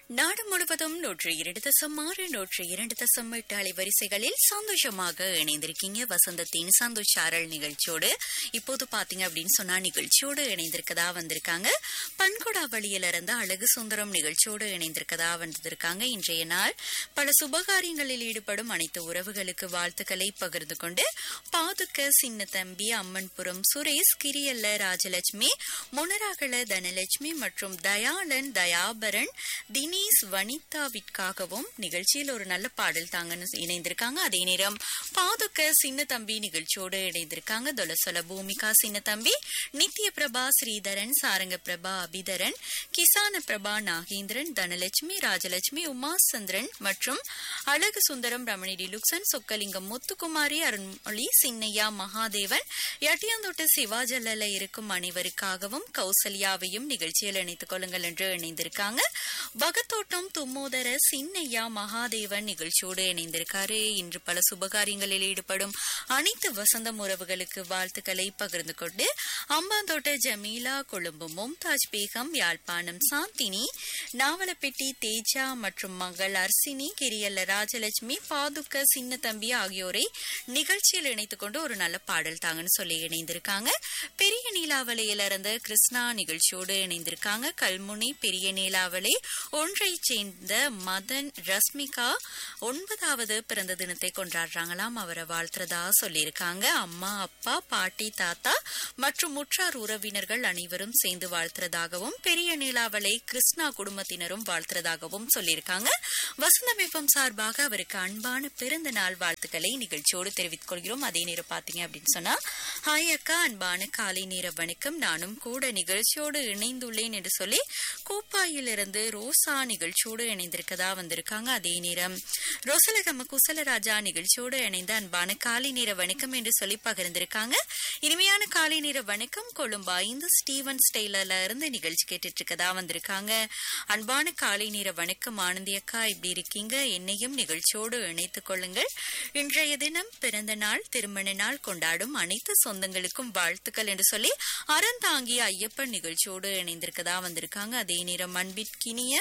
நாடு முழுவதும் நூற்று இரண்டு தசம் ஆறு நூற்று இரண்டு தசம் எட்டு அலைவரிசைகளில் சந்தோஷமாக இணைந்திருக்கீங்க வசந்தத்தின் சந்தோஷாரல் நிகழ்ச்சியோடு இப்போது பாத்தீங்க அப்படின்னு சொன்னா நிகழ்ச்சியோடு இணைந்திருக்கதா வந்திருக்காங்க பன்கொடாவளியில இருந்து அழகு சுந்தரம் நிகழ்ச்சியோடு இணைந்திருக்கதா வந்திருக்காங்க இன்றைய நாள் பல சுபகாரியங்களில் ஈடுபடும் அனைத்து உறவுகளுக்கு வாழ்த்துக்களை பகிர்ந்து கொண்டு பாதுக்க சின்ன தம்பி அம்மன்புரம் சுரேஷ் கிரியல்ல ராஜலட்சுமி முனராகல தனலட்சுமி மற்றும் தயாளன் தயாபரன் தினேஷ் வனிதாவிற்காகவும் நிகழ்ச்சியில் ஒரு நல்ல பாடல் தாங்கன்னு இணைந்திருக்காங்க அதே நேரம் பாதுக்க சின்ன தம்பி நிகழ்ச்சியோடு இணைந்திருக்காங்க தொலசொல பூமிகா சின்ன தம்பி நித்ய பிரபா ஸ்ரீதரன் சாரங்க பிரபா அபிதரன் கிசான பிரபா நாகேந்திரன் தனலட்சுமி ராஜலட்சுமி உமாசந்திரன் மற்றும் அழகு சுந்தரம் ரமணி டிலுக்சன் சொக்கலிங்கம் முத்துக்குமாரி அருண்மொழி சின்னையா மகாதேவன் எட்டியாந்தோட்ட சிவாஜல்ல இருக்கும் அனைவருக்காகவும் கௌசல்யாவையும் நிகழ்ச்சியில் இணைத்துக் கொள்ளுங்கள் என்று இணைந்திருக்காங்க வகத்தோட்டம் தும்மோதர சின்னையா மகாதேவன் நிகழ்ச்சியோடு இணைந்திருக்காரு இன்று பல சுபகாரியங்களில் ஈடுபடும் அனைத்து வசந்தம் உறவுகளுக்கு வாழ்த்துக்களை பகிர்ந்து கொண்டு அம்பாந்தோட்ட ஜமீலா கொழும்பு மும்தாஜ் பேகம் யாழ்ப்பாணம் சாந்தினி நாவலப்பட்டி தேஜா மற்றும் மகள் அர்சினி கிரியல்ல ராஜலட்சுமி பாதுக்க சின்ன தம்பி ஆகியோரை நிகழ்ச்சியில் இணைத்துக் கொண்டு ஒரு நல்ல பாடல் தாங்கன்னு சொல்லி இணைந்திருக்காங்க பெரிய நீலாவளையில இருந்து கிருஷ்ணா நிகழ்ச்சியோடு இணைந்திருக்காங்க கல்முனி பெரிய நீலாவளை ஒன்றை சேர்ந்த மதன் ரஸ்மிகா ஒன்பதாவது பிறந்த தினத்தை கொண்டாடுறாங்களாம் அவரை வாழ்த்துறதா சொல்லியிருக்காங்க அம்மா அப்பா பாட்டி தாத்தா மற்றும் முற்றார் உறவினர்கள் அனைவரும் சேர்ந்து வாழ்த்துறதாகவும் பெரிய நீலாவளை கிருஷ்ணா குடும்பத்தினரும் வாழ்த்துறதாகவும் சொல்லியிருக்காங்க வசந்தமிப்பம் சார்பாக அவருக்கு அன்பான பிறந்த நாள் வாழ்த்துக்களை நிகழ்ச்சியோடு தெரிவித்துக் கொள்கிறோம் அதே நேரம் பாத்தீங்க அப்படின்னு சொன்னா ஹாய் அக்கா அன்பான காலை நேர வணக்கம் நானும் கூட நிகழ்ச்சியோடு இணைந்துள்ளேன் என்று சொல்லி கூப்பாயிலிருந்து ரோசா நிகழ்ச்சியோடு இணைந்திருக்கதா வந்திருக்காங்க அதே நேரம் ரோசலகம குசலராஜா நிகழ்ச்சியோடு இணைந்த அன்பான காலை நேர வணக்கம் என்று சொல்லி பகிர்ந்திருக்காங்க இனிமையான காலை நேர வணக்கம் கொழும்பு ஐந்து ஸ்டீவன் ஸ்டைலர்ல இருந்து நிகழ்ச்சி கேட்டுட்டு இருக்கதா வந்திருக்காங்க அன்பான காலை நேர வணக்கம் ஆனந்தி அக்கா இப்படி இருக்கீங்க என்னையும் நிகழ்ச்சியோடு இணைத்துக் கொள்ளுங்கள் இன்றைய தினம் பிறந்த நாள் திருமண நாள் கொண்டாடும் அனைத்து சொந்தங்களுக்கும் வாழ்த்துக்கள் என்று சொல்லி அறந்தாங்கி ஐயப்பன் நிகழ்ச்சியோடு இணைந்திருக்கதா வந்திருக்காங்க அதே நேரம் அன்பிற்கினிய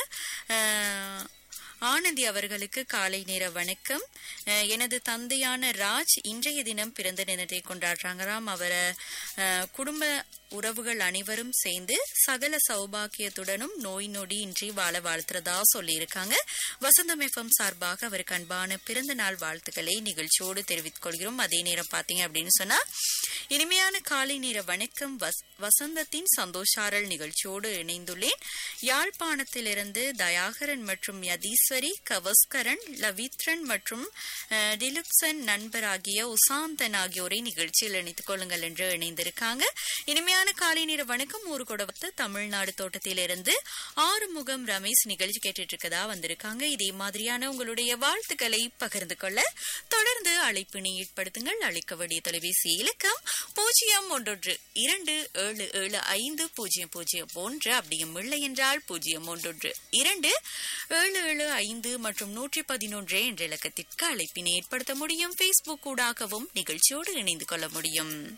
அஹ், ஆனந்தி அவர்களுக்கு காலை நேர வணக்கம் அஹ், எனது தந்தையான ராஜ் இன்றைய தினம் பிறந்த தினத்தை கொண்டாடுறாங்களாம் அவரை அஹ், குடும்ப உறவுகள் அனைவரும் சேர்ந்து சகல சௌபாக்கியத்துடனும் நோய் நொடி இன்றி வாழ வாழ்த்துறதா சொல்லியிருக்காங்க வசந்தம் எஃப்எம் சார்பாக அவருக்கு அன்பான பிறந்த நாள் வாழ்த்துக்களை நிகழ்ச்சியோடு தெரிவித்துக் கொள்கிறோம் அதே நேரம் பாத்தீங்க அப்படின்னு சொன்னா இனிமையான காலை நேர வணக்கம் வஸ்- வசந்தத்தின் சந்தோஷாரல் நிகழ்ச்சியோடு இணைந்துள்ளேன் யாழ்ப்பாணத்திலிருந்து தயாகரன் மற்றும் யதீஸ்வரி கவஸ்கரன் லவித்ரன் மற்றும் அஹ், டிலுக்சன் நண்பராகிய உசாந்தன் ஆகியோரை நிகழ்ச்சியில் இணைத்துக் கொள்ளுங்கள் என்று இணைந்திருக்காங்க இனிமையான காலை நேர வணக்கம் ஊரு கொடுத்த தமிழ்நாடு தோட்டத்திலிருந்து ஆறுமுகம் ரமேஷ் நிகழ்ச்சி கேட்டுட்டு இருக்கதா வந்திருக்காங்க இதே மாதிரியான உங்களுடைய வாழ்த்துக்களை பகிர்ந்து கொள்ள தொடர்ந்து அழைப்பினை ஏற்படுத்துங்கள் அழைக்க வேண்டிய தொலைபேசி இலக்கம் பூஜ்ஜியம் ஒன்றொன்று இரண்டு ஏழு ஏழு ஐந்து பூஜ்ஜியம் பூஜ்ஜியம் ஒன்று அப்படியும் இல்லை என்றால் பூஜ்ஜியம் ஒன்றொன்று இரண்டு ஏழு ஏழு ஐந்து மற்றும் நூற்றி பதினொன்று என்ற இலக்கத்திற்கு அழைப்பினை ஏற்படுத்த முடியும் பேஸ்புக் ஊடாகவும் நிகழ்ச்சியோடு இணைந்து கொள்ள முடியும்